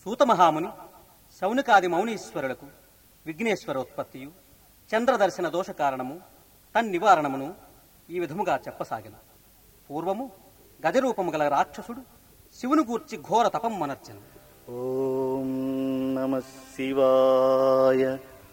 సూతమహాముని శౌనికాది మౌనీశ్వరులకు విఘ్నేశ్వరోత్పత్తియు చంద్రదర్శన దోష కారణము తన్నివారణమును ఈ విధముగా చెప్పసాగిన పూర్వము గజరూపము గల రాక్షసుడు శివుని గూర్చి ఘోర తపం మనర్చను ఓం నమ శివాయ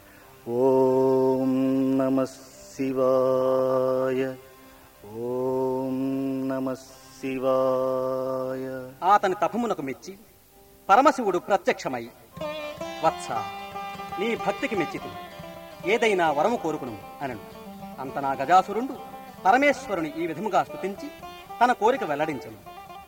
ఓం నమ శివాయ ఓం నమ శివాయ అతని తపమునకు మెచ్చి పరమశివుడు ప్రత్యక్షమై వత్స నీ భక్తికి మెచ్చితి ఏదైనా వరము కోరుకును అనను అంత నా గజాసురుండు పరమేశ్వరుని ఈ విధముగా స్తుతించి తన కోరిక వెల్లడించను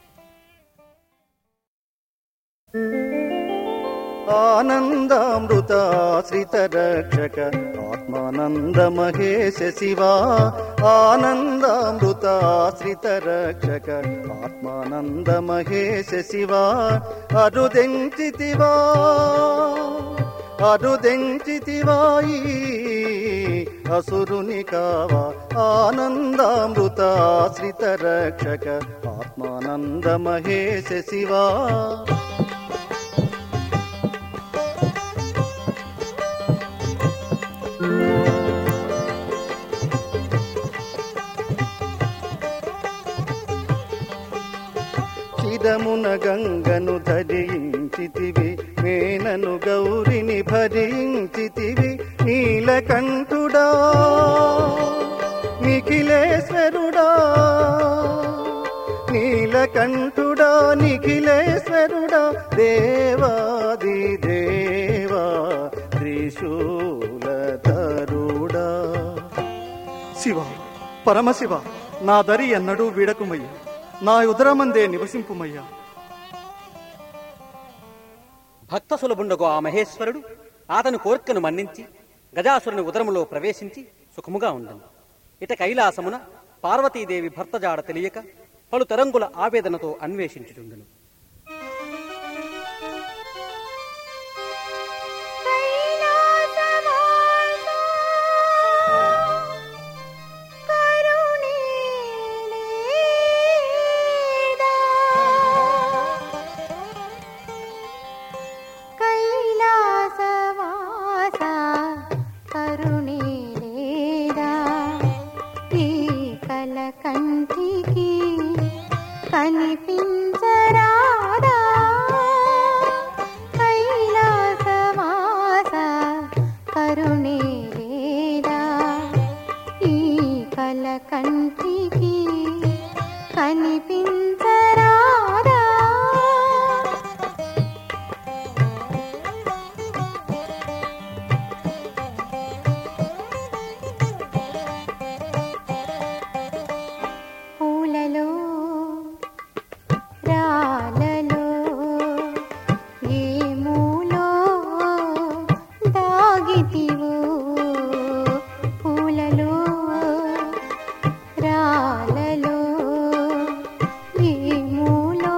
ఆనందామృతాశ్రిత రక్షక ఆత్మానంద మహేశ శివా ఆనందామృతాశ్రిత రక్షక ఆత్మానంద మహేశ శివా అరుదెంచితివా అరుదెంచితివాయి అసురుని కావా ఆనందామృతాశ్రిత రక్షక ఆత్మానంద మహేశ శివా చిదమున గంగను ధరించితివి మేనను గౌరిని భరించితివి నీలకంఠుడా నిఖిలేశ్వరుడా నీలకంఠుడా నిఖిలేశ్వరుడా దేవాది దేవా త్రిశూలధరుడా శివ పరమశివ నా దరి ఎన్నడూ వీడకుమయ్యా నా ఉదరమందే నివసింపుమయ్యా భక్త సులభుండగు ఆ మహేశ్వరుడు అతని కోరికను మన్నించి గజాసురుని ఉదరములో ప్రవేశించి సుఖముగా ఉండను ఇట కైలాసమున పార్వతీదేవి భర్త జాడ తెలియక పలు తరంగుల ఆవేదనతో అన్వేషించుచుండును కైలాసవాస కరుణే లేదా ఈ కలకంఠికి కనిపించరాదా కైలాసవాస కరుణే లేదా ఈ కలకంఠికి కనిపించరాదా పూలలో రాలలో ఏ మూలో దాగితివో పూలలో రాలలో ఏ మూలో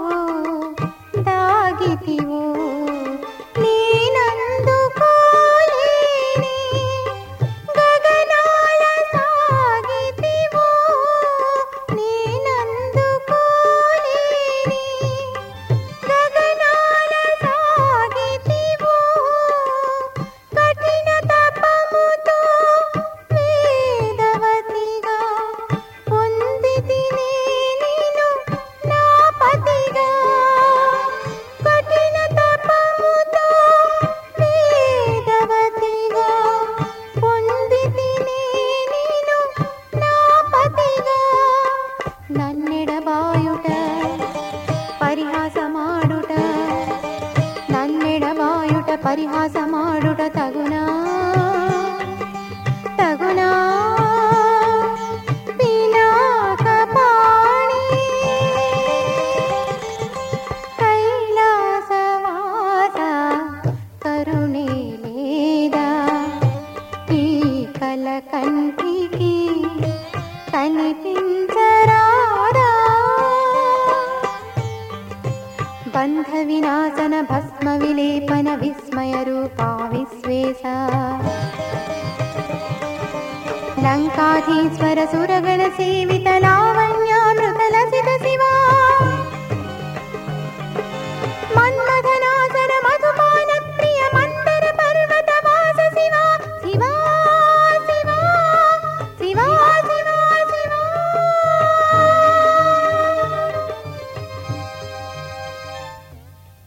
దాగితివో నేనందుకోలేని గగనాల సాగితివో నేనందుకోలేని గగనాల సాగితివో కఠిన తపముతో వేదవతిగా పొందితినే నేను నా పతిగా కఠిన తపముతో వేదవతిగా పొందితినే నేను నా పతిగా నన్నెడబాయుట పరిహాసమాడుట నన్నెడబాయుట పరిహాసమాడుట తగునా తగునా పినాకపాణి కైలాసవాస కరుణే లేదా ఈ కలకంఠికి కనిపించరాదా బంధ వినాశన భస్మ విలేపన విస్మయ రూపా విశ్వేశ లంకాధీశ్వర సురగణ సేవిత లావణ్యామృత లసిత శివా మన్మథనాశ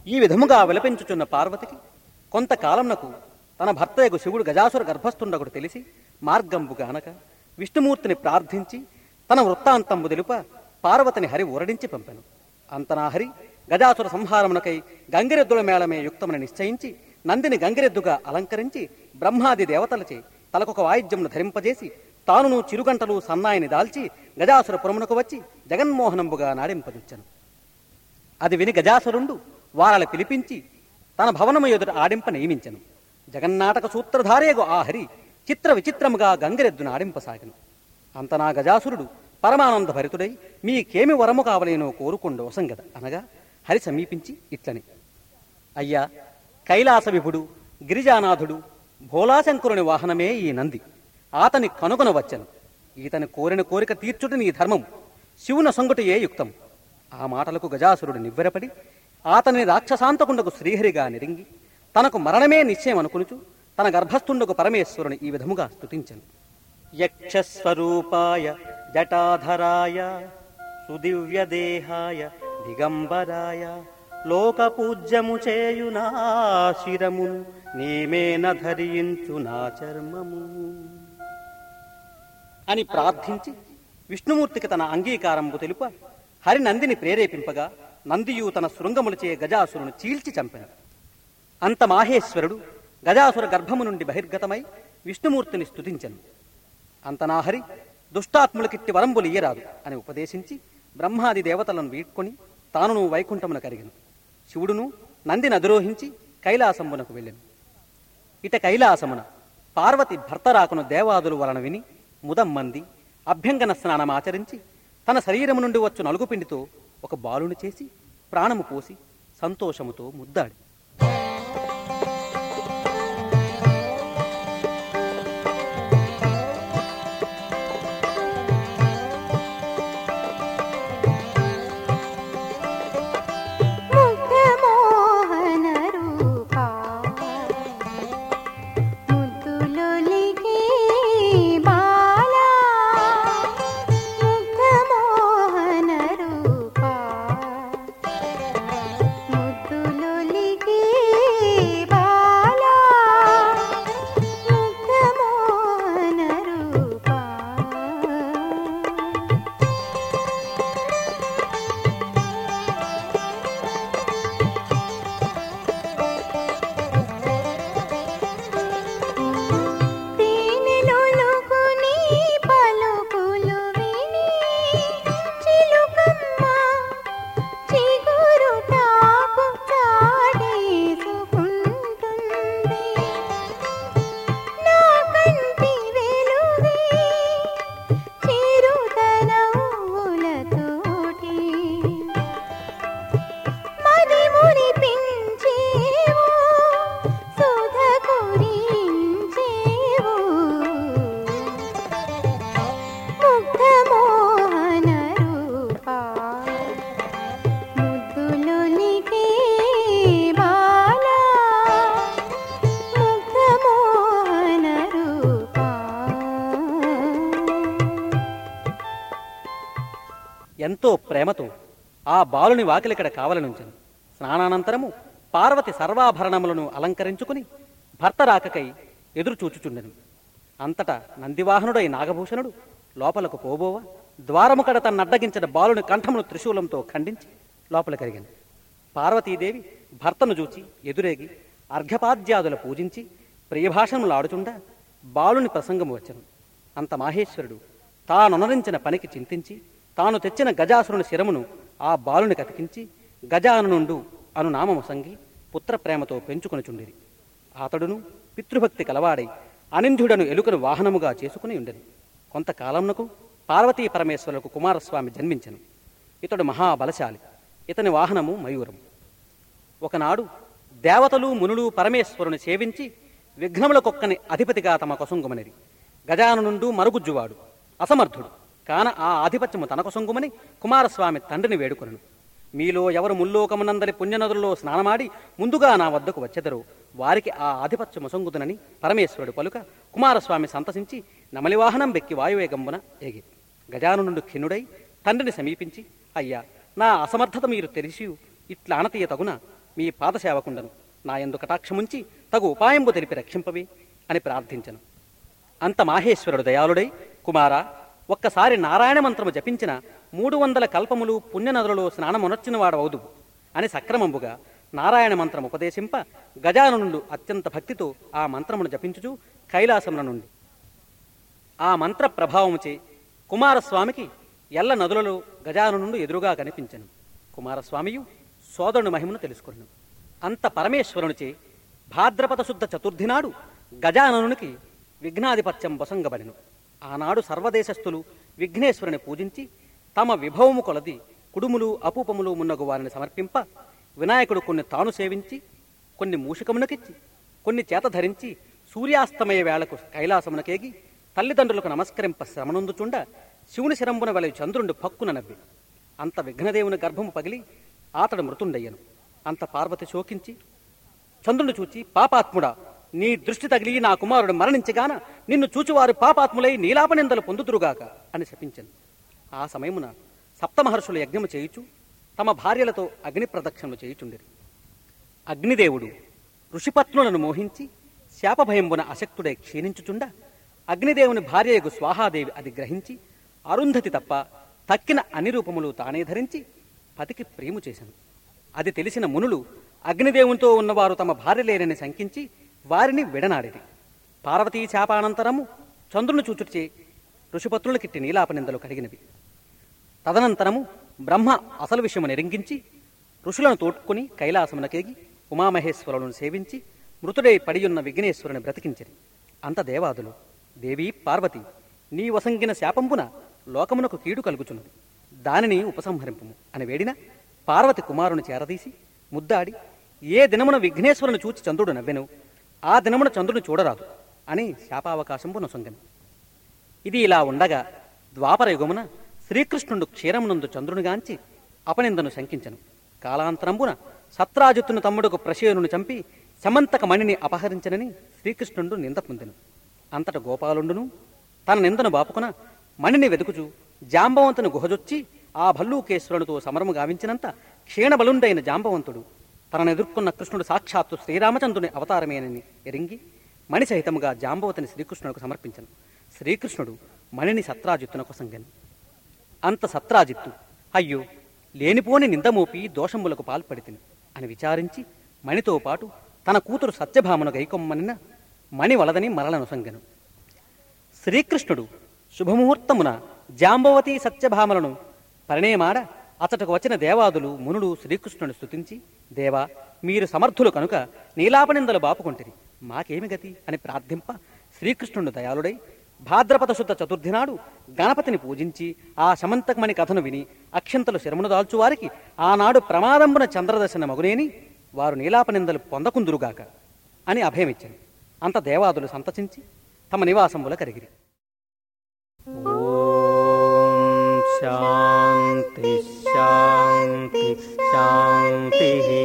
ఈ విధముగా విలపించుచున్న పార్వతికి కొంతకాలంనకు తన భర్తయగు శివుడు గజాసుర గర్భస్థుండగుడు తెలిసి మార్గంబు గానక విష్ణుమూర్తిని ప్రార్థించి తన వృత్తాంతంబు తెలుప పార్వతిని హరి ఊరడించి పంపెను అంతనా హరి గజాసుర సంహారమునకై గంగిరెద్దుల మేళమే యుక్తమని నిశ్చయించి నందిని గంగిరెద్దుగా అలంకరించి బ్రహ్మాది దేవతలచే తలకొక వాయిద్యమును ధరింపజేసి తానును చిరుగంటలు సన్నాయిని దాల్చి గజాసుర పురమునకు వచ్చి జగన్మోహనంబుగా నాడింపదుచ్చను అది విని గజాసురుండు వారల పిలిపించి తన భవనము ఎదుట ఆడింప నియమించెను జగన్నాటక సూత్రధారేగు ఆ హరి చిత్ర విచిత్రముగా గంగిరెద్దును ఆడింపసాగను అంతనా గజాసురుడు పరమానంద భరితుడై మీకేమి వరము కావలేనో కోరుకొండు వసంగద అనగా హరి సమీపించి ఇట్లని అయ్యా కైలాస విభుడు గిరిజానాథుడు భోలాశంకరుని వాహనమే ఈ నంది ఆతని కనుగొనవచ్చను ఈతని కోరిన కోరిక తీర్చుట నీ ధర్మం శివున సొంగుటయే యుక్తం ఆ మాటలకు గజాసురుడు నివ్వెరపడి ఆతని రాక్షసాంతకుండకు శ్రీహరిగా నిరింగి తనకు మరణమే నిశ్చయం అనుకునుచు తన గర్భస్థుండకు పరమేశ్వరుని ఈ విధముగా స్తుతించను యక్షస్వరూపాయ జటాధరాయ సుదివ్యదేహాయ దిగంబరాయ లోకపూజ్యము చేయునా శిరమును నీమేన ధరించు నా చర్మము అని ప్రార్థించి విష్ణుమూర్తికి తన అంగీకారంబు తెలుప హరి నందిని ప్రేరేపింపగా నందియు తన శృంగములచే గజాసురును చీల్చి చంపెను అంత మాహేశ్వరుడు గజాసుర గర్భము నుండి బహిర్గతమై విష్ణుమూర్తిని స్తుతించెను అంతనాహరి దుష్టాత్ములకిట్టి వరంబులు ఇయ్యరాదు అని ఉపదేశించి బ్రహ్మాది దేవతలను వీడ్కొని తానును వైకుంఠమున కరిగెను శివుడును నందిని అధిరోహించి కైలాసంబునకు వెళ్ళెను ఇట కైలాసమున పార్వతి భర్తరాకును దేవాదులు వలన విని ముదమ్మంది అభ్యంగన స్నానం ఆచరించి తన శరీరము నుండి వచ్చు నలుగుపిండితో ఒక బాలుని చేసి ప్రాణము పోసి సంతోషముతో ముద్దాడి ముగ్ధమోహన రూపా ముద్దులొలికే బాలా ముగ్ధమోహన రూపా ముద్దులొలికే బాలా ముగ్ధమోహన రూపా తేనెలొలుకుని పలుకులు విని చిలుకమ్మ చిగురుటాకు చాడేసుకుంటుంది. నా కంటి వెలుగే చిరుతనవులతోటి మది మురిపించేవు సుధ కురించేవు ముగ్ధమోహన రూపా ముద్దులొలికే బాలా ముగ్ధమోహన రూపా ఎంతో ప్రేమతో ఆ బాలుని వాకిలికడ కావలనుంచెను స్నానానంతరము పార్వతి సర్వాభరణములను అలంకరించుకుని భర్త రాకకై ఎదురు చూచుచుండెను అంతటా నందివాహనుడై నాగభూషణుడు లోపలకు పోబోవ ద్వారము కడ తన్నడ్డగించిన బాలుని కంఠమును త్రిశూలంతో ఖండించి లోపల కరిగాను పార్వతీదేవి భర్తను చూచి ఎదురేగి అర్ఘ్యపాద్యాదుల పూజించి ప్రియభాషణములాడుచుండా బాలుని ప్రసంగము వచ్చను అంత మాహేశ్వరుడు తానొనరించిన పనికి చింతించి తాను తెచ్చిన గజాసురుని శిరమును ఆ బాలుని కతికించి గజానునుండు అను నామము సంగి పుత్ర ప్రేమతో పెంచుకొనుచుండిరి అతడును పితృభక్తి కలవాడై అనింద్యుడను ఎలుకను వాహనముగా చేసుకుని ఉండెను కొంతకాలమునకు పార్వతీ పరమేశ్వరులకు కుమారస్వామి జన్మించెను ఇతడు మహాబలశాలి ఇతని వాహనము మయూరం ఒకనాడు దేవతలు మునులు పరమేశ్వరుని సేవించి విఘ్నములకొక్కని అధిపతిగా తమ కొసంగుమనిది గజానునుండు మరుగుజ్జువాడు అసమర్థుడు కాన ఆ ఆధిపత్యము తన కొసంగుమని కుమారస్వామి తండ్రిని వేడుకొనను మీలో ఎవరు ముల్లోకమునందరి పుణ్యనదుల్లో స్నానమాడి ముందుగా నా వద్దకు వచ్చెదరో వారికి ఆ ఆధిపత్యము సొంగుదునని పరమేశ్వరుడు పలుక కుమారస్వామి సంతసించి నమలివాహనం వెక్కి వాయువేగంబున ఏగి గజానునుండు ఖిన్నుడై తండ్రిని సమీపించి అయ్యా నా అసమర్థత మీరు తెలిసి ఇట్లా అనతీయ తగున మీ పాదసేవకుండను నా ఎందు కటాక్షముంచి తగు ఉపాయంబు తెలిపి రక్షింపవే అని ప్రార్థించను అంత మాహేశ్వరుడు దయాళుడై కుమారా ఒక్కసారి నారాయణ మంత్రము జపించిన మూడు వందల కల్పములు పుణ్యనదులలో స్నానమునర్చిన వాడవదువు అని సక్రమంబుగా నారాయణ మంత్రం ఉపదేశింప గజాననుండు అత్యంత భక్తితో ఆ మంత్రమును జపించుచు కైలాసముల నుండి ఆ మంత్ర ప్రభావముచే కుమారస్వామికి ఎల్ల నదులలో గజాననుండు ఎదురుగా కనిపించను కుమారస్వామియు సోదరుని మహిమను తెలుసుకున్నాను అంత పరమేశ్వరునిచే భాద్రపద శుద్ధ చతుర్థి నాడు గజాననునికి విఘ్నాధిపత్యం బొసంగబడిను ఆనాడు సర్వదేశస్థులు విఘ్నేశ్వరుని పూజించి తమ విభవము కొలది కుడుములు అపూపములు మున్నగు వారిని సమర్పింప వినాయకుడు కొన్ని తాను సేవించి కొన్ని మూషికమునకిచ్చి కొన్ని చేత ధరించి సూర్యాస్తమయ వేళకు కైలాసమునకేగి తల్లిదండ్రులకు నమస్కరింప శ్రమనొందుచుండ శివుని శిరంబున వెల చంద్రుండు పక్కున నవ్వి అంత విఘ్నదేవుని గర్భము పగిలి ఆతడు మృతుండయ్యను అంత పార్వతి శోకించి చంద్రుని చూచి పాపాత్ముడా నీ దృష్టి తగిలి నా కుమారుడు మరణించగాన నిన్ను చూచువారు పాపాత్ములై నీలాపనిందలు పొందుతురుగాక అని శపించను ఆ సమయమున సప్తమహర్షులు యజ్ఞము చేయుచు తమ భార్యలతో అగ్ని ప్రదక్షిణలు చేయుచుండిరి అగ్నిదేవుడు ఋషిపత్నులను మోహించి శాపభయంబున అశక్తుడై క్షీణించుచుండ అగ్నిదేవుని భార్యయగు స్వాహాదేవి అది గ్రహించి అరుంధతి తప్ప తక్కిన అన్ని రూపములు తానే ధరించి పతికి ప్రేము చేశాను అది తెలిసిన మునులు అగ్నిదేవునితో ఉన్నవారు తమ భార్య లేరని శంకించి వారిని విడనాడిరి పార్వతీ శాపానంతరము చంద్రుని చూచుటిచే ఋషిపత్నులకిట్టి నీలాపనిందలు కడిగినవి తదనంతరము బ్రహ్మ అసలు విషయము నెరింగించి ఋషులను తోడ్కొని కైలాసమునకేగి ఉమామహేశ్వరులను సేవించి మృతుడై పడియున్న విఘ్నేశ్వరుని బ్రతికించిరి అంత దేవాదులు దేవీ పార్వతి నీ వసంగిన శాపంబున లోకమునకు కీడు కలుగుచున్నది దానిని ఉపసంహరింపుము అని వేడిన పార్వతి కుమారుని చేరదీసి ముద్దాడి ఏ దినమున విఘ్నేశ్వరుని చూచి చంద్రుడు నవ్వెను ఆ దినమున చంద్రుని చూడరాదు అని శాపావకాశంబు నొసంగను ఇది ఇలా ఉండగా ద్వాపర యుగమున శ్రీకృష్ణుడు క్షీరమునందు చంద్రునిగాంచి అపనిందను శంకించను కాలాంతరంబున సత్రాజిత్తును తమ్ముడుకు ప్రసేనుని చంపి సమంతక మణిని అపహరించనని శ్రీకృష్ణుడు నింద పొందెను అంతట గోపాలుండును తన నిందను బాపుకున మణిని వెతుకుచు జాంబవంతుని గుహజొచ్చి ఆ భల్లూకేశ్వరునితో సమరము గావించినంత క్షీణబలుండైన జాంబవంతుడు తనను ఎదుర్కొన్న కృష్ణుడు సాక్షాత్తు శ్రీరామచంద్రుని అవతారమేనని ఎరింగి మణి సహితముగా జాంబవతిని శ్రీకృష్ణునికి సమర్పించను శ్రీకృష్ణుడు మణిని సత్రాజిత్తునకు సంగను అంత సత్రాజిత్తు అయ్యో లేనిపోని నిందమోపి దోషములకు పాల్పడితిని అని విచారించి మణితో పాటు తన కూతురు సత్యభామను గైకొమ్మనిన మణి వలదని మరలనుసంగను శ్రీకృష్ణుడు శుభముహూర్తమున జాంబవతి సత్యభామలను పరిణయమాడ అతటకు వచ్చిన దేవాదులు మునులు శ్రీకృష్ణుని స్తుతించి దేవా మీరు సమర్థులు కనుక నీలాపనిందలు బాపుకొంటిరి మాకేమి గతి అని ప్రార్థింప శ్రీకృష్ణుడు దయాళుడై భాద్రపద శుద్ధ చతుర్థి నాడు గణపతిని పూజించి ఆ శమంతకమణి కథను విని అక్షంతలు శరమును దాల్చు వారికి ఆనాడు ప్రమాదంబున చంద్రదర్శన మగునేని వారు నీలాపనిందలు పొందకుందురుగాక అని అభయమిచ్చారు అంత దేవాదులు సంతసించి తమ నివాసముల కరిగిరి శాంతి శాంతి శాంతి